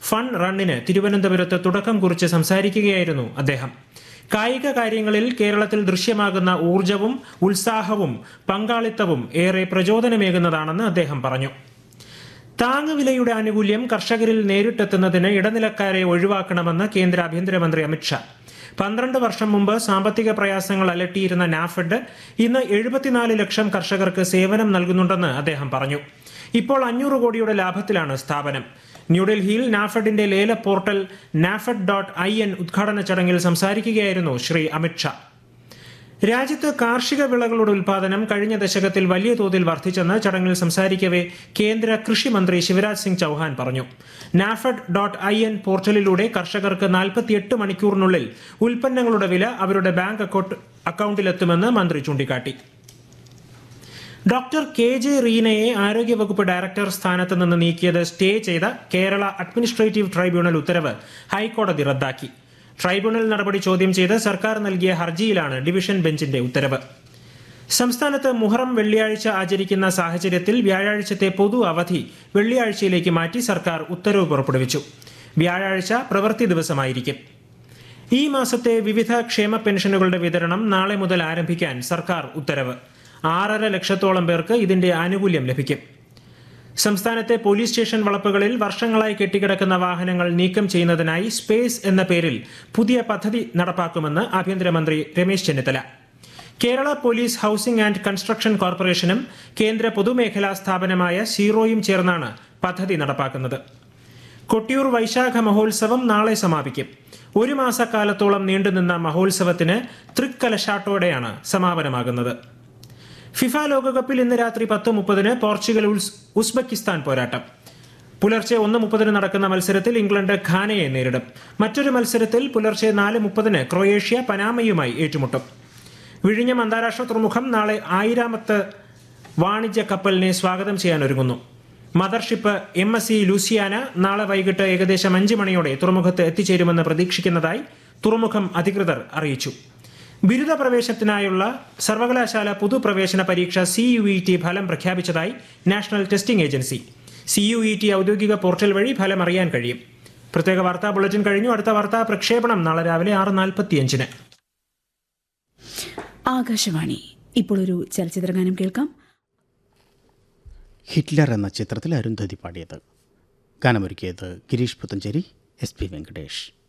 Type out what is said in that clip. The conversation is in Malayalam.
ഫൺ റണ്ണിന് തിരുവനന്തപുരത്ത് തുടക്കം കുറിച്ച് സംസാരിക്കുകയായിരുന്നു അദ്ദേഹം കായിക കാര്യങ്ങളിൽ കേരളത്തിൽ ദൃശ്യമാകുന്ന ഊർജവും ഉത്സാഹവും പങ്കാളിത്തവും ഏറെ പ്രചോദനമേകുന്നതാണെന്ന് അദ്ദേഹം പറഞ്ഞു താങ്ങുവിലയുടെ ആനുകൂല്യം കർഷകരിൽ നേരിട്ടെത്തുന്നതിന് ഇടനിലക്കാരെ ഒഴിവാക്കണമെന്ന് കേന്ദ്ര ആഭ്യന്തരമന്ത്രി അമിത്ഷാ പന്ത്രണ്ട് വർഷം മുമ്പ് സാമ്പത്തിക പ്രയാസങ്ങൾ അലട്ടിയിരുന്ന നാഫെഡ് ഇന്ന് എഴുപത്തിനാല് ലക്ഷം കർഷകർക്ക് സേവനം നൽകുന്നുണ്ടെന്ന് അദ്ദേഹം പറഞ്ഞു ഇപ്പോൾ അഞ്ഞൂറ് കോടിയുടെ ലാഭത്തിലാണ് സ്ഥാപനം ന്യൂഡൽഹിയിൽ നാഫെഡിന്റെ ലേല portal NAFED dot I N ഉദ്ഘാടന ചടങ്ങിൽ സംസാരിക്കുകയായിരുന്നു ശ്രീ അമിത്ഷാ രാജ്യത്ത് കാർഷിക വിളകളുടെ ഉൽപാദനം കഴിഞ്ഞ ദശകത്തിൽ വലിയ തോതിൽ വർദ്ധിച്ചെന്ന് ചടങ്ങിൽ സംസാരിക്കവെ കേന്ദ്ര കൃഷി മന്ത്രി ശിവരാജ് സിംഗ് ചൌഹാൻ പറഞ്ഞു നാഫഡ് ഡോട്ട് ഐ എൻ പോർട്ടലിലൂടെ കർഷകർക്ക് നാൽപ്പത്തിയെട്ട് മണിക്കൂറിനുള്ളിൽ ഉൽപ്പന്നങ്ങളുടെ വില അവരുടെ ബാങ്ക് അക്കൗണ്ട് അക്കൗണ്ടിലെത്തുമെന്ന് മന്ത്രി ചൂണ്ടിക്കാട്ടി ഡോക്ടർ കെ ജെ റീനയെ ആരോഗ്യവകുപ്പ് ഡയറക്ടർ സ്ഥാനത്ത് നിന്ന് നീക്കിയത് സ്റ്റേ ചെയ്ത കേരള അഡ്മിനിസ്ട്രേറ്റീവ് ട്രൈബ്യൂണൽ ഉത്തരവ് ഹൈക്കോടതി റദ്ദാക്കി ട്രൈബ്യൂണൽ നടപടി ചോദ്യം ചെയ്ത് സർക്കാർ നൽകിയ ഹർജിയിലാണ് ഡിവിഷൻ ബെഞ്ചിന്റെ ഉത്തരവ് സംസ്ഥാനത്ത് മുഹറം വെള്ളിയാഴ്ച ആചരിക്കുന്ന സാഹചര്യത്തിൽ വ്യാഴാഴ്ചത്തെ പൊതു അവധി വെള്ളിയാഴ്ചയിലേക്ക് മാറ്റി സർക്കാർ ഉത്തരവ് പുറപ്പെടുവിച്ചു വ്യാഴാഴ്ച പ്രവൃത്തി ദിവസമായിരിക്കും ഈ മാസത്തെ വിവിധ ക്ഷേമ പെൻഷനുകളുടെ വിതരണം നാളെ മുതൽ ആരംഭിക്കാൻ സർക്കാർ ഉത്തരവ് ആറര ലക്ഷത്തോളം പേർക്ക് ഇതിന്റെ ആനുകൂല്യം ലഭിക്കും സംസ്ഥാനത്തെ പോലീസ് സ്റ്റേഷൻ വളപ്പുകളിൽ വർഷങ്ങളായി കെട്ടിക്കിടക്കുന്ന വാഹനങ്ങൾ നീക്കം ചെയ്യുന്നതിനായി സ്പേസ് എന്ന പേരിൽ പുതിയ പദ്ധതി നടപ്പാക്കുമെന്ന് ആഭ്യന്തരമന്ത്രി Ramesh Chennithala Kerala police housing and construction കോർപ്പറേഷനും കേന്ദ്ര പൊതുമേഖലാ സ്ഥാപനമായ സീറോയും ചേർന്നാണ് പദ്ധതി നടപ്പാക്കുന്നത് കൊട്ടിയൂർ വൈശാഖ മഹോത്സവം നാളെ സമാപിക്കും ഒരു മാസക്കാലത്തോളം നീണ്ടുനിന്ന മഹോത്സവത്തിന് തൃക്കലശാട്ടോടെയാണ് സമാപനമാകുന്നത് ഫിഫ ലോകകപ്പിൽ ഇന്ന് രാത്രി പത്ത് മുപ്പതിന് പോർച്ചുഗൽ ഉസ്- ഉസ്ബെക്കിസ്ഥാൻ പോരാട്ടം പുലർച്ചെ ഒന്ന് മുപ്പതിന് നടക്കുന്ന മത്സരത്തിൽ ഇംഗ്ലണ്ട് ഖാനയെ നേരിടും മറ്റൊരു മത്സരത്തിൽ പുലർച്ചെ നാല് മുപ്പതിന് ക്രൊയേഷ്യ പനാമയുമായി ഏറ്റുമുട്ടും വിഴിഞ്ഞം അന്താരാഷ്ട്ര തുറമുഖം നാളെ ആയിരാമത്ത് വാണിജ്യ കപ്പലിനെ സ്വാഗതം ചെയ്യാൻ ഒരുങ്ങുന്നു mothership M S C Luciana നാളെ വൈകിട്ട് ഏകദേശം അഞ്ച് മണിയോടെ തുറമുഖത്ത് എത്തിച്ചേരുമെന്ന് പ്രതീക്ഷിക്കുന്നതായി തുറമുഖം അധികൃതർ അറിയിച്ചു ബിരുദ പ്രവേശനത്തിനായുള്ള സർവകലാശാല പൊതുപ്രവേശന പരീക്ഷ സി യു ഇ ടി ഫലം പ്രഖ്യാപിച്ചതായി national testing agency C U E T ഔദ്യോഗിക പോർട്ടൽ വഴി ഫലം അറിയാൻ കഴിയും പ്രത്യേക വാർത്താ ബുള്ളറ്റിൻ കഴിഞ്ഞു അടുത്ത വാർത്താ പ്രക്ഷേപണം നാളെ രാവിലെ ആറ് നാൽപ്പത്തിയഞ്ചിന് ആകാശവാണി ഇപ്പോൾ ഒരു ചലച്ചിത്രഗാനം കേൾക്കാം ഹിറ്റ്ലർ എന്ന ചിത്രത്തിൽ അരുന്ധതി പാടിയത് ഗാനമൊരുക്കിയത് ഗിരീഷ് പുത്തഞ്ചേരി എസ് പി വെങ്കടേഷ്